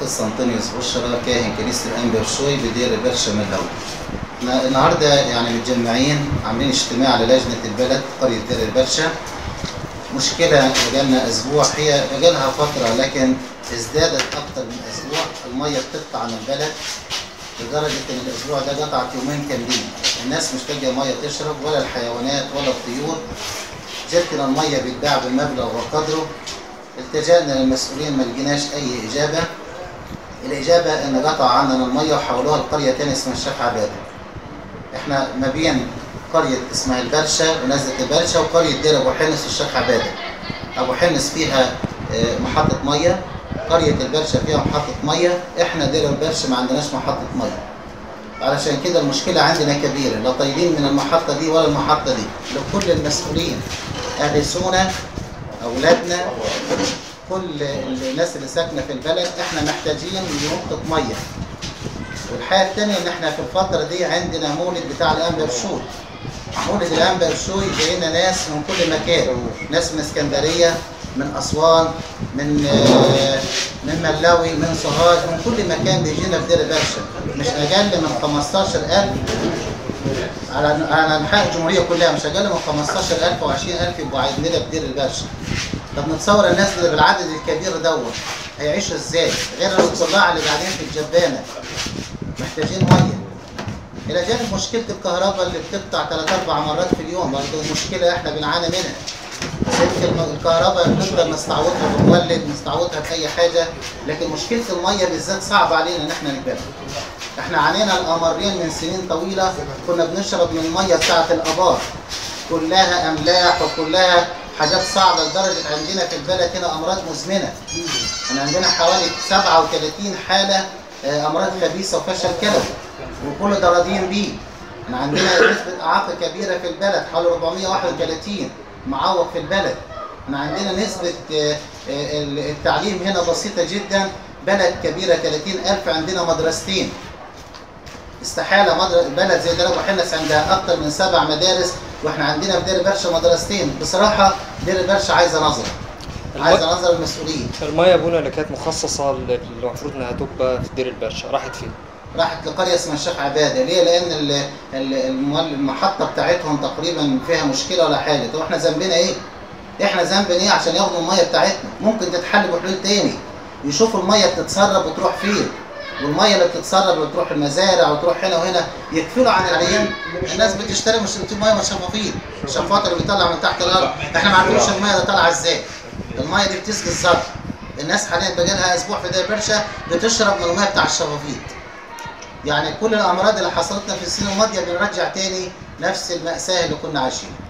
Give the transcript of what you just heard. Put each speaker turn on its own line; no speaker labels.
القس أنطونيوس بشرى كاهن كنيسة الأنبا بشوي بدير برشا من الأول. إحنا النهارده يعني متجمعين عاملين اجتماع للجنة البلد قرية دير البرشا. مشكلة بقالنا أسبوع هي بقالها فترة لكن ازدادت أكتر من أسبوع المية بتقطع عن البلد لدرجة إن الأسبوع ده قطعت يومين كاملين. الناس مش لاقية مية تشرب ولا الحيوانات ولا الطيور. جبتنا المية بيتباع بمبلغ وقدره التجأنا للمسؤولين ما لقيناش أي إجابة الإجابة إن قطع عننا المية وحولوها لقرية تانية اسمها الشيخ عبادة إحنا ما بين قرية اسمها البرشا ونزلة البرشا وقرية دير أبو حنس والشيخ عبادة أبو حنس فيها آه، محطة مية قرية البرشا فيها محطة مية إحنا دير البرشا ما عندناش محطة مية علشان كده المشكلة عندنا كبيرة لا طايلين من المحطة دي ولا المحطة دي لكل المسؤولين أهل سونا أولادنا كل الناس اللي ساكنة في البلد إحنا محتاجين لنقطة مية والحاجة التانية إن إحنا في الفترة دي عندنا مولد بتاع الأنبا بشوي مولد الأنبا بشوي جاينا ناس من كل مكان ناس من اسكندرية من أسوان من آه، من ملاوي من سوهاج من كل مكان بيجينا في دير البرشا مش أقل من 15000 على على انحاء الجمهوريه كلها مش اقل من 15000 و 20000 يبقوا عايزين لنا في دير البرشا. طب نتصور الناس اللي بالعدد الكبير دوت هيعيشوا ازاي؟ غير الطلاع اللي قاعدين في الجبانه محتاجين ميه. الى جانب مشكله الكهرباء اللي بتقطع ثلاث اربع مرات في اليوم برضه مشكله احنا بنعاني منها. سلك الم- الكهرباء بنقدر نستعوضها بنولد نستعوضها باي حاجه لكن مشكله الميه بالذات صعب علينا ان احنا نقبلها. احنا عانينا الامرين من سنين طويله كنا بنشرب من الميه بتاعه الابار كلها املاح وكلها حاجات صعبه لدرجه عندنا في البلد هنا امراض مزمنه احنا عندنا حوالي 37 حاله آه، امراض خبيثه وفشل كلوي وكل ده راضيين بيه احنا عندنا نسبه اعاقه كبيره في البلد حوالي 431 معوق في البلد احنا عندنا نسبه آه، آه، التعليم هنا بسيطه جدا بلد كبيره 30000 عندنا مدرستين استحاله مدر... بلد زي دير ابو حنس عندها اكتر من سبع مدارس واحنا عندنا في دير برشا مدرستين بصراحه دير برشا عايزه نظره عايزه نظره المسؤولين
المية ابونا اللي كانت مخصصة اللي المفروض انها تبقى في دير البرشا راحت فين؟
راحت لقريه اسمها الشيخ عباده ليه؟ لان ال... ال- المول- المحطه بتاعتهم تقريبا فيها مشكله ولا حاجه طب احنا ذنبنا ايه؟ احنا ذنبنا ايه عشان ياخدوا الميه بتاعتنا؟ ممكن تتحل بحلول تاني يشوفوا الميه بتتسرب وتروح فين؟ والميه اللي بتتسرب وتروح المزارع وتروح هنا وهنا يكفلوا عن العيان الناس بتشتري مش ميه من شفافيل الشفاط اللي بيطلع من تحت الارض احنا ما عارفينش الميه ده طالعه ازاي الميه دي بتسقي الزرع الناس حاليا بقى لها اسبوع في داير برشا بتشرب من الميه بتاع الشفافيط يعني كل الامراض اللي حصلت لنا في السنين الماضيه بنرجع تاني نفس الماساه اللي كنا عايشينها